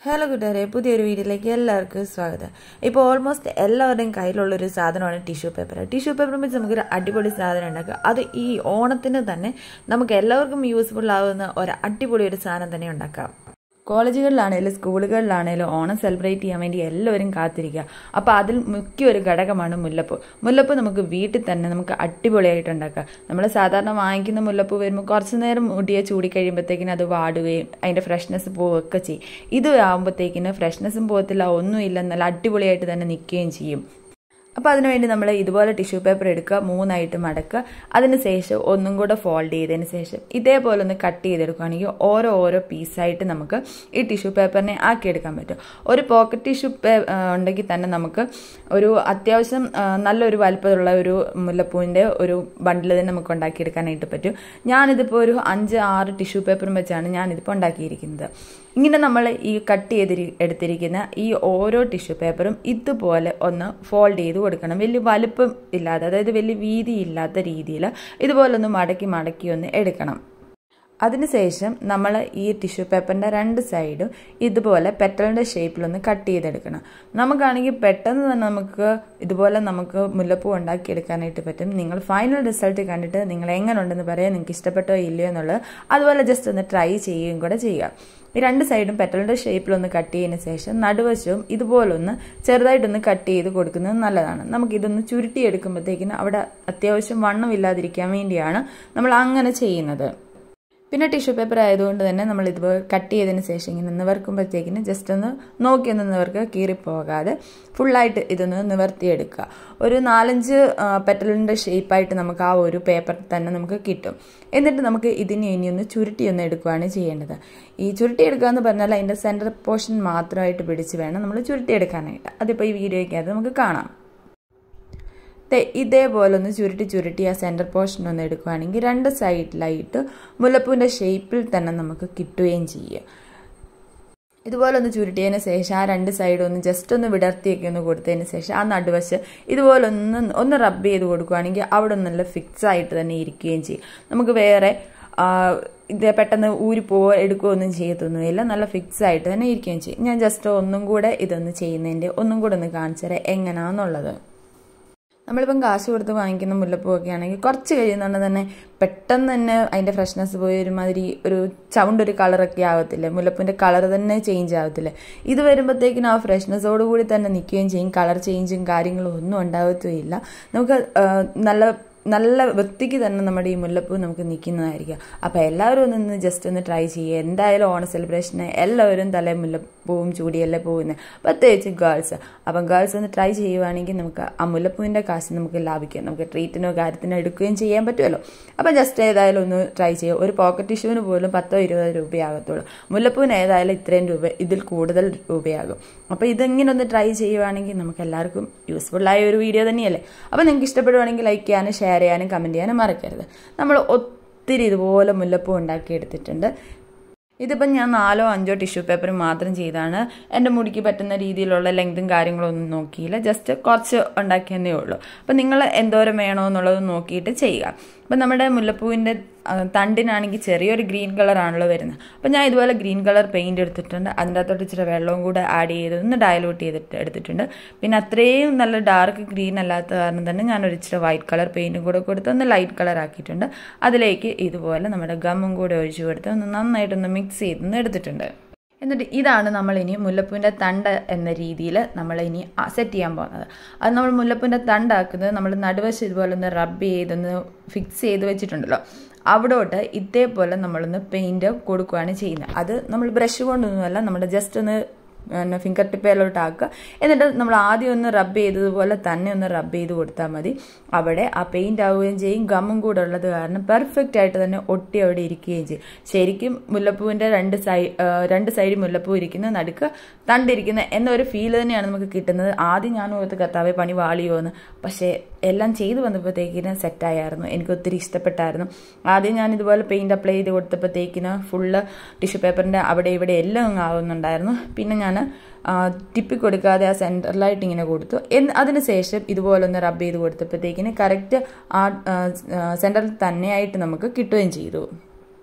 hello കൂട്ടുകാരെ പുതിയൊരു വീഡിയോയിലേക്ക് എല്ലാവർക്കും സ്വാഗതം ഇപ്പോൾ ഓൾമോസ്റ്റ് എല്ലാവരുടെയും കയ്യിലുള്ള ഒരു സാധനമാണ് ടിഷ്യൂ പേപ്പർ ടിഷ്യൂ പേപ്പർ വെച്ച് നമുക്കൊരു അടിപൊളി സാധനം ഉണ്ടാക്കുക അത് ഈ ഓണത്തിന് തന്നെ നമുക്ക് എല്ലാവർക്കും യൂസ്ഫുൾ ആവുന്ന ഒരു അടിപൊളി ഒരു സാധനം തന്നെ ഉണ്ടാക്കാം കോളേജുകളിലാണേലും സ്കൂളുകളിലാണേലും ഓണം സെലിബ്രേറ്റ് ചെയ്യാൻ വേണ്ടി എല്ലാവരും കാത്തിരിക്കുക അപ്പോൾ അതിൽ മുഖ്യ ഒരു ഘടകമാണ് മുല്ലപ്പൂ മുല്ലപ്പൂ നമുക്ക് വീട്ടിൽ തന്നെ നമുക്ക് അടിപൊളിയായിട്ട് ഉണ്ടാക്കാം നമ്മൾ സാധാരണ വാങ്ങിക്കുന്ന മുല്ലപ്പൂ വരുമ്പോൾ കുറച്ച് നേരം മുടിയെ ചൂടി കഴിയുമ്പോഴത്തേക്കിനും അത് വാടുകയും അതിൻ്റെ ഫ്രഷ്നെസ് പോവുകയൊക്കെ ചെയ്യും ഇത് ആകുമ്പോഴത്തേക്കിന് ഫ്രഷ്നെസ്സും പോകത്തില്ല ഒന്നുമില്ല നല്ല അടിപൊളിയായിട്ട് തന്നെ നിൽക്കുകയും ചെയ്യും അപ്പോൾ അതിനുവേണ്ടി നമ്മൾ ഇതുപോലെ ടിഷ്യൂ പേപ്പർ എടുക്കുക മൂന്നായിട്ട് മടക്കുക അതിന് ശേഷം ഒന്നും കൂടെ ഫോൾഡ് ചെയ്തതിന് ശേഷം ഇതേപോലെ ഒന്ന് കട്ട് ചെയ്തെടുക്കുകയാണെങ്കിൽ ഓരോ ഓരോ പീസായിട്ട് നമുക്ക് ഈ ടിഷ്യൂ പേപ്പറിനെ ആക്കിയെടുക്കാൻ പറ്റും ഒരു പോക്കറ്റ് ടിഷ്യൂ ഉണ്ടെങ്കിൽ തന്നെ നമുക്ക് ഒരു അത്യാവശ്യം നല്ലൊരു വലുപ്പമുള്ള ഒരു മുല്ലപ്പൂവിൻ്റെ ഒരു ബണ്ടിൽ തന്നെ നമുക്ക് ഉണ്ടാക്കിയെടുക്കാനായിട്ട് പറ്റും ഞാനിതിപ്പോൾ ഒരു അഞ്ച് ആറ് ടിഷ്യൂ പേപ്പറും വെച്ചാണ് ഞാനിതിപ്പോൾ ഉണ്ടാക്കിയിരിക്കുന്നത് ഇങ്ങനെ നമ്മൾ ഈ കട്ട് ചെയ്ത് എടുത്തിരിക്കുന്ന ഈ ഓരോ ടിഷ്യൂ പേപ്പറും ഇതുപോലെ ഒന്ന് ഫോൾഡ് ചെയ്ത് കൊടുക്കണം വലിയ വലുപ്പം ഇല്ലാതെ അതായത് വലിയ വീതി ഇല്ലാത്ത രീതിയിൽ ഇതുപോലെ ഒന്ന് മടക്കി മടക്കി ഒന്ന് എടുക്കണം അതിനുശേഷം നമ്മൾ ഈ ടിഷ്യൂ പേപ്പറിൻ്റെ രണ്ട് സൈഡും ഇതുപോലെ പെറ്റലിൻ്റെ ഷേപ്പിലൊന്ന് കട്ട് ചെയ്തെടുക്കണം നമുക്കാണെങ്കിൽ പെട്ടെന്ന് തന്നെ നമുക്ക് ഇതുപോലെ നമുക്ക് മുല്ലപ്പൂ ഉണ്ടാക്കിയെടുക്കാനായിട്ട് പറ്റും നിങ്ങൾ ഫൈനൽ റിസൾട്ട് കണ്ടിട്ട് നിങ്ങൾ എങ്ങനെ ഉണ്ടെന്ന് പറയാം നിങ്ങൾക്ക് ഇഷ്ടപ്പെട്ടോ ഇല്ലയോ എന്നുള്ളത് അതുപോലെ ജസ്റ്റ് ഒന്ന് ട്രൈ ചെയ്യുകയും കൂടെ ചെയ്യുക ഈ രണ്ട് സൈഡും പെറ്റലിൻ്റെ ഷേപ്പിലൊന്ന് കട്ട് ചെയ്തതിന് ശേഷം നടുവശവും ഇതുപോലൊന്ന് ചെറുതായിട്ടൊന്ന് കട്ട് ചെയ്ത് കൊടുക്കുന്നത് നല്ലതാണ് നമുക്കിതൊന്ന് ചുരുട്ടിയെടുക്കുമ്പോഴത്തേക്കിന് അവിടെ അത്യാവശ്യം വണ്ണമില്ലാതിരിക്കാൻ വേണ്ടിയാണ് നമ്മൾ അങ്ങനെ ചെയ്യുന്നത് പിന്നെ ടിഷ്യൂ പേപ്പർ ആയതുകൊണ്ട് തന്നെ നമ്മൾ ഇത് കട്ട് ചെയ്തതിന് ശേഷം ഇങ്ങനെ നിവർക്കുമ്പോഴത്തേക്കിന് ജസ്റ്റ് ഒന്ന് നോക്കി ഒന്ന് നിവർക്ക് കീറിപ്പോകാതെ ഫുള്ളായിട്ട് ഇതൊന്ന് നിവർത്തിയെടുക്കുക ഒരു നാലഞ്ച് പെറ്റലിൻ്റെ ഷേപ്പായിട്ട് നമുക്ക് ആ ഒരു പേപ്പർ തന്നെ നമുക്ക് കിട്ടും എന്നിട്ട് നമുക്ക് ഇതിനെ ഇനി ഒന്ന് ചുരുട്ടി ഒന്ന് എടുക്കുകയാണ് ചെയ്യേണ്ടത് ഈ ചുരുട്ടി എടുക്കുക എന്ന് പറഞ്ഞാൽ അതിൻ്റെ സെൻറ്റർ പോർഷൻ മാത്രമായിട്ട് പിടിച്ച് വേണം നമ്മൾ ചുരുട്ടി എടുക്കാനായിട്ട് അതിപ്പോൾ ഈ വീഡിയോയ്ക്കകത്ത് നമുക്ക് കാണാം ഇതേപോലെ ഒന്ന് ചുരുട്ടി ചുരുട്ടി ആ സെൻറ്റർ പോർഷൻ ഒന്ന് എടുക്കുകയാണെങ്കിൽ രണ്ട് സൈഡിലായിട്ട് മുല്ലപ്പൂവിൻ്റെ ഷേപ്പിൽ തന്നെ നമുക്ക് കിട്ടുകയും ചെയ്യും ഇതുപോലെ ഒന്ന് ചുരുട്ടിയതിന് ശേഷം ആ രണ്ട് സൈഡും ഒന്ന് ജസ്റ്റ് ഒന്ന് വിടർത്തിയൊക്കെ ഒന്ന് കൊടുത്തതിന് ശേഷം ആ നടുവശം ഇതുപോലെ ഒന്ന് ഒന്ന് റബ്ബ് ചെയ്ത് കൊടുക്കുകയാണെങ്കിൽ അവിടെ നല്ല ഫിക്സ് ആയിട്ട് തന്നെ ഇരിക്കുകയും ചെയ്യും നമുക്ക് വേറെ ഇത് പെട്ടെന്ന് ഊരിപ്പോവോ എടുക്കുകയോ ഒന്നും ചെയ്യത്തൊന്നുമില്ല നല്ല ഫിക്സ് ആയിട്ട് തന്നെ ഇരിക്കുകയും ചെയ്യും ഞാൻ ജസ്റ്റ് ഒന്നും കൂടെ ഇതൊന്ന് ചെയ്യുന്നതിൻ്റെ ഒന്നും കൂടെ ഒന്ന് കാണിച്ചു തരാം എങ്ങനെയാണെന്നുള്ളത് നമ്മളിപ്പം കാശ് കൊടുത്ത് വാങ്ങിക്കുന്ന മുല്ലപ്പൂവൊക്കെ ആണെങ്കിൽ കുറച്ച് കഴിയുന്നുണ്ട് തന്നെ പെട്ടെന്ന് തന്നെ അതിൻ്റെ ഫ്രഷ്നെസ് പോയി ഒരുമാതിരി ഒരു ചൗണ്ട് ഒരു കളറൊക്കെ ആവത്തില്ലേ മുല്ലപ്പൂവിൻ്റെ കളർ തന്നെ ചേഞ്ച് ആവത്തില്ലേ ഇത് വരുമ്പോഴത്തേക്കിനും ആ ഫ്രഷ്നെസ്സോട് കൂടി തന്നെ നിൽക്കുകയും ചെയ്യും കളർ ചേഞ്ചും കാര്യങ്ങളും ഒന്നും ഉണ്ടാകത്തുമില്ല നമുക്ക് നല്ല നല്ല വൃത്തിക്ക് തന്നെ നമ്മുടെ ഈ മുല്ലപ്പൂ നമുക്ക് നിൽക്കുന്നതായിരിക്കും അപ്പോൾ എല്ലാവരും ഒന്ന് ജസ്റ്റ് ഒന്ന് ട്രൈ ചെയ്യുക എന്തായാലും ഓണ സെലിബ്രേഷന് എല്ലാവരും തലേ മുല്ലപ്പൂവും ചൂടിയല്ലേ പോകുന്നത് പ്രത്യേകിച്ച് ഗേൾസ് അപ്പം ഗേൾസ് ഒന്ന് ട്രൈ ചെയ്യുവാണെങ്കിൽ നമുക്ക് ആ മുല്ലപ്പൂവിൻ്റെ കാശ് നമുക്ക് ലാഭിക്കാം നമുക്ക് ട്രീറ്റിനോ കാര്യത്തിനോ എടുക്കുകയും ചെയ്യാൻ പറ്റുമല്ലോ അപ്പം ജസ്റ്റ് ഏതായാലും ഒന്ന് ട്രൈ ചെയ്യുക ഒരു പോക്കറ്റ് ടിഷ്യൂവിന് പോലും പത്തോ ഇരുപതോ രൂപയാകത്തുള്ളൂ മുല്ലപ്പൂവിന് ഏതായാലും ഇത്രയും രൂപ ഇതിൽ കൂടുതൽ രൂപയാകും അപ്പോൾ ഇതെങ്ങനെ ഒന്ന് ട്രൈ ചെയ്യുവാണെങ്കിൽ നമുക്ക് എല്ലാവർക്കും യൂസ്ഫുള്ളായ ഒരു വീഡിയോ തന്നെയല്ലേ അപ്പോൾ നിങ്ങൾക്ക് ഇഷ്ടപ്പെടുവാണെങ്കിൽ ലൈക്ക് ചെയ്യാനും ഷെയർ ചെയ്യാനും കമൻറ്റ് ചെയ്യാനും മറക്കരുത് നമ്മൾ ഒത്തിരി ഇതുപോലെ മുല്ലപ്പൂ ഉണ്ടാക്കിയെടുത്തിട്ടുണ്ട് ഇതിപ്പം ഞാൻ നാലോ അഞ്ചോ ടിഷ്യൂ പേപ്പർ മാത്രം ചെയ്താണ് എൻ്റെ മുടിക്ക് പറ്റുന്ന രീതിയിലുള്ള ലെങ്തും കാര്യങ്ങളൊന്നും നോക്കിയില്ല ജസ്റ്റ് കുറച്ച് ഉണ്ടാക്കിയെന്നേ ഉള്ളൂ അപ്പം നിങ്ങൾ എന്തോരം വേണോ എന്നുള്ളത് നോക്കിയിട്ട് ചെയ്യുക അപ്പം നമ്മുടെ മുല്ലപ്പൂവിൻ്റെ തണ്ടിനാണെങ്കിൽ ചെറിയൊരു ഗ്രീൻ കളറാണല്ലോ വരുന്നത് അപ്പം ഞാൻ ഇതുപോലെ ഗ്രീൻ കളർ പെയിൻറ് എടുത്തിട്ടുണ്ട് അതിൻ്റെ അകത്തോട്ട് ഇച്ചിരി വെള്ളവും കൂടെ ആഡ് ചെയ്ത് ഒന്ന് ഡയലൂട്ട് ചെയ്തിട്ട് എടുത്തിട്ടുണ്ട് പിന്നെ അത്രയും നല്ല ഡാർക്ക് ഗ്രീൻ അല്ലാത്ത കാരണം തന്നെ ഞാൻ ഒരു ഇച്ചിരി വൈറ്റ് കളർ പെയിൻറ്റും കൂടെ കൊടുത്ത് ഒന്ന് ലൈറ്റ് കളർ ആക്കിയിട്ടുണ്ട് അതിലേക്ക് ഇതുപോലെ നമ്മുടെ ഗമ്മും കൂടെ ഒഴിച്ചു കൊടുത്ത് ഒന്ന് നന്നായിട്ടൊന്ന് മിക്സ് ചെയ്തൊന്ന് എടുത്തിട്ടുണ്ട് എന്നിട്ട് ഇതാണ് നമ്മൾ ഇനി മുല്ലപ്പൂവിൻ്റെ തണ്ട് എന്ന രീതിയിൽ നമ്മൾ ഇനി സെറ്റ് ചെയ്യാൻ പോകുന്നത് അത് നമ്മൾ മുല്ലപ്പൂവിൻ്റെ തണ്ടാക്കുന്നത് നമ്മൾ നടുവശം ഇതുപോലെ ഒന്ന് റബ്ബ് ചെയ്തൊന്ന് ഫിക്സ് ചെയ്ത് വെച്ചിട്ടുണ്ടല്ലോ അവിടോട്ട് ഇതേപോലെ നമ്മളൊന്ന് പെയിൻറ് കൊടുക്കുകയാണ് ചെയ്യുന്നത് അത് നമ്മൾ ബ്രഷ് കൊണ്ടൊന്നുമല്ല നമ്മുടെ ജസ്റ്റ് ഒന്ന് പിന്നെ ഫിംഗർ ടിപ്പയിലോട്ട് ആക്കുക എന്നിട്ട് നമ്മൾ ആദ്യം ഒന്ന് റബ്ബ് ചെയ്തതുപോലെ തന്നെ ഒന്ന് റബ്ബ് ചെയ്ത് കൊടുത്താൽ മതി അവിടെ ആ പെയിൻ്റ് ആവുകയും ചെയ്യും ഗമ്മും കൂടെ ഉള്ളത് കാരണം പെർഫെക്റ്റ് ആയിട്ട് തന്നെ ഒട്ടി അവിടെ ഇരിക്കുകയും ചെയ്യും ശരിക്കും മുല്ലപ്പൂവിൻ്റെ രണ്ട് സൈഡ് രണ്ട് സൈഡിൽ മുല്ലപ്പൂ ഇരിക്കുന്ന നടുക്ക് തണ്ടിരിക്കുന്ന എന്നൊരു ഫീൽ തന്നെയാണ് നമുക്ക് കിട്ടുന്നത് ആദ്യം ഞാൻ ഓർത്ത് കർത്താവെ പണി വാളിയോ എന്ന് പക്ഷേ എല്ലാം ചെയ്തു വന്നപ്പോഴത്തേക്കിന് സെറ്റായിരുന്നു എനിക്ക് ഒത്തിരി ഇഷ്ടപ്പെട്ടായിരുന്നു ആദ്യം ഞാൻ ഇതുപോലെ പെയിൻറ് അപ്ലൈ ചെയ്ത് കൊടുത്തപ്പോഴത്തേക്കിന് ഫുള്ള് ടിഷ്യൂ പേപ്പറിൻ്റെ അവിടെ ഇവിടെ എല്ലാം അങ്ങ് ആവുന്നുണ്ടായിരുന്നു പിന്നെ ഞാൻ ടിപ്പി കൊടുക്കാതെ ആ സെൻറ്ററിലായിട്ട് ഇങ്ങനെ കൊടുത്തു എന്ന് അതിന് ശേഷം ഇതുപോലെ ഒന്ന് റബ്ബ് ചെയ്ത് കൊടുത്തപ്പോഴത്തേക്കിന് കറക്റ്റ് ആ സെൻറ്ററിൽ തന്നെയായിട്ട് നമുക്ക് കിട്ടുകയും ചെയ്തു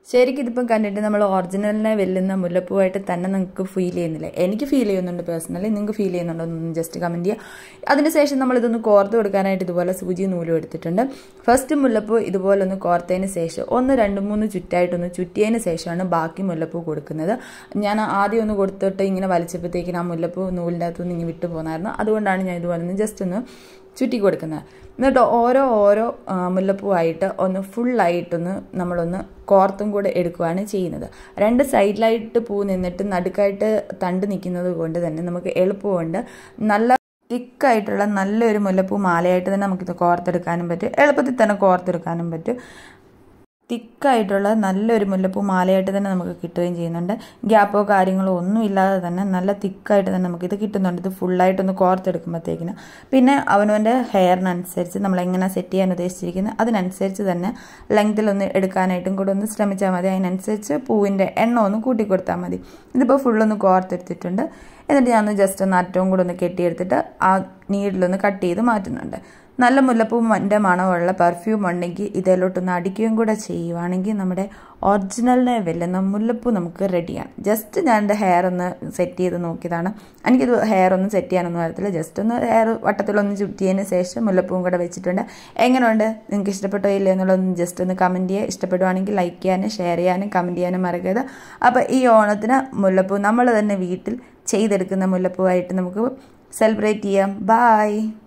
ശരിക്കും ഇതിപ്പം കണ്ടിട്ട് നമ്മൾ ഒറിജിനലിനെ വെല്ലുന്ന മുല്ലപ്പൂവായിട്ട് തന്നെ നിങ്ങൾക്ക് ഫീൽ ചെയ്യുന്നില്ല എനിക്ക് ഫീൽ ചെയ്യുന്നുണ്ട് പേഴ്സണലി നിങ്ങൾക്ക് ഫീൽ ചെയ്യുന്നുണ്ടോ എന്നൊന്ന് ജസ്റ്റ് കമൻറ്റ് ചെയ്യുക അതിനുശേഷം നമ്മൾ ഇതൊന്ന് കോർത്ത് കൊടുക്കാനായിട്ട് ഇതുപോലെ സൂചി നൂലും എടുത്തിട്ടുണ്ട് ഫസ്റ്റ് മുല്ലപ്പൂ ഇതുപോലെ ഒന്ന് കോർത്തതിന് ശേഷം ഒന്ന് രണ്ട് മൂന്ന് ചുറ്റായിട്ടൊന്ന് ചുറ്റിയതിന് ശേഷമാണ് ബാക്കി മുല്ലപ്പൂ കൊടുക്കുന്നത് ഞാൻ ആദ്യം ഒന്ന് കൊടുത്തിട്ട് ഇങ്ങനെ വലിച്ചപ്പോഴത്തേക്കിന് ആ മുല്ലപ്പൂ നൂലിൻ്റെ അകത്തുനിന്ന് ഇങ്ങനെ വിട്ടു പോകുന്നായിരുന്നു അതുകൊണ്ടാണ് ഞാൻ ഇതുപോലെ ഒന്ന് ജസ്റ്റ് ഒന്ന് ചുറ്റി കൊടുക്കുന്നത് എന്നിട്ട് ഓരോ ഓരോ മുല്ലപ്പൂവായിട്ട് ഒന്ന് ഫുള്ളായിട്ടൊന്ന് നമ്മളൊന്ന് കോർത്തും കൂടെ എടുക്കുകയാണ് ചെയ്യുന്നത് രണ്ട് സൈഡിലായിട്ട് പൂ നിന്നിട്ട് നടുക്കായിട്ട് തണ്ട് നിൽക്കുന്നത് കൊണ്ട് തന്നെ നമുക്ക് എളുപ്പമുണ്ട് നല്ല തിക്കായിട്ടുള്ള നല്ലൊരു മുല്ലപ്പൂ മാലയായിട്ട് തന്നെ നമുക്കിത് കോർത്തെടുക്കാനും പറ്റും എളുപ്പത്തിൽ തന്നെ കോർത്തെടുക്കാനും പറ്റും തിക്കായിട്ടുള്ള നല്ലൊരു മുല്ലപ്പൂ മാലയായിട്ട് തന്നെ നമുക്ക് കിട്ടുകയും ചെയ്യുന്നുണ്ട് ഗ്യാപ്പോ കാര്യങ്ങളോ ഒന്നും ഇല്ലാതെ തന്നെ നല്ല തിക്കായിട്ട് തന്നെ നമുക്കിത് കിട്ടുന്നുണ്ട് ഇത് ഫുള്ളായിട്ടൊന്ന് കോർത്തെടുക്കുമ്പോഴത്തേക്കിന് പിന്നെ അവനവൻ്റെ ഹെയറിനനുസരിച്ച് നമ്മൾ എങ്ങനെ സെറ്റ് ചെയ്യാൻ ഉദ്ദേശിച്ചിരിക്കുന്നത് അതിനനുസരിച്ച് തന്നെ ലെങ്തിലൊന്ന് എടുക്കാനായിട്ടും കൂടെ ഒന്ന് ശ്രമിച്ചാൽ മതി അതിനനുസരിച്ച് പൂവിൻ്റെ എണ്ണം ഒന്ന് കൂട്ടി കൊടുത്താൽ മതി ഇതിപ്പോൾ ഫുള്ളൊന്ന് കോർത്തെടുത്തിട്ടുണ്ട് എന്നിട്ട് ഞാൻ ഒന്ന് ജസ്റ്റ് ഒന്ന് അറ്റവും കൂടെ ഒന്ന് കെട്ടിയെടുത്തിട്ട് ആ നീഡിലൊന്ന് കട്ട് ചെയ്ത് മാറ്റുന്നുണ്ട് നല്ല മുല്ലപ്പൂവിൻ്റെ മണമുള്ള പെർഫ്യൂം ഉണ്ടെങ്കിൽ ഇതിലോട്ടൊന്ന് അടിക്കുകയും കൂടെ ചെയ്യുവാണെങ്കിൽ നമ്മുടെ ഒറിജിനലിനെ വെല്ലുന്ന മുല്ലപ്പൂ നമുക്ക് റെഡിയാണ് ജസ്റ്റ് ഞാൻ എൻ്റെ ഹെയർ ഒന്ന് സെറ്റ് ചെയ്ത് നോക്കിയതാണ് എനിക്കിത് ഹെയർ ഒന്നും സെറ്റ് ചെയ്യാനൊന്നും അറിയത്തില്ല ജസ്റ്റ് ഒന്ന് ഹെയർ വട്ടത്തിലൊന്ന് ചുറ്റിയതിന് ശേഷം മുല്ലപ്പൂവും കൂടെ വെച്ചിട്ടുണ്ട് എങ്ങനെയുണ്ട് നിങ്ങൾക്ക് ഇഷ്ടപ്പെട്ടോ ഇല്ല എന്നുള്ളതൊന്ന് ജസ്റ്റ് ഒന്ന് കമൻറ്റ് ചെയ്യുക ഇഷ്ടപ്പെടുവാണെങ്കിൽ ലൈക്ക് ചെയ്യാനും ഷെയർ ചെയ്യാനും കമൻറ്റ് ചെയ്യാനും മറക്കരുത് അപ്പോൾ ഈ ഓണത്തിന് മുല്ലപ്പൂ നമ്മൾ തന്നെ വീട്ടിൽ ചെയ്തെടുക്കുന്ന മുല്ലപ്പൂവായിട്ട് നമുക്ക് സെലിബ്രേറ്റ് ചെയ്യാം ബായ്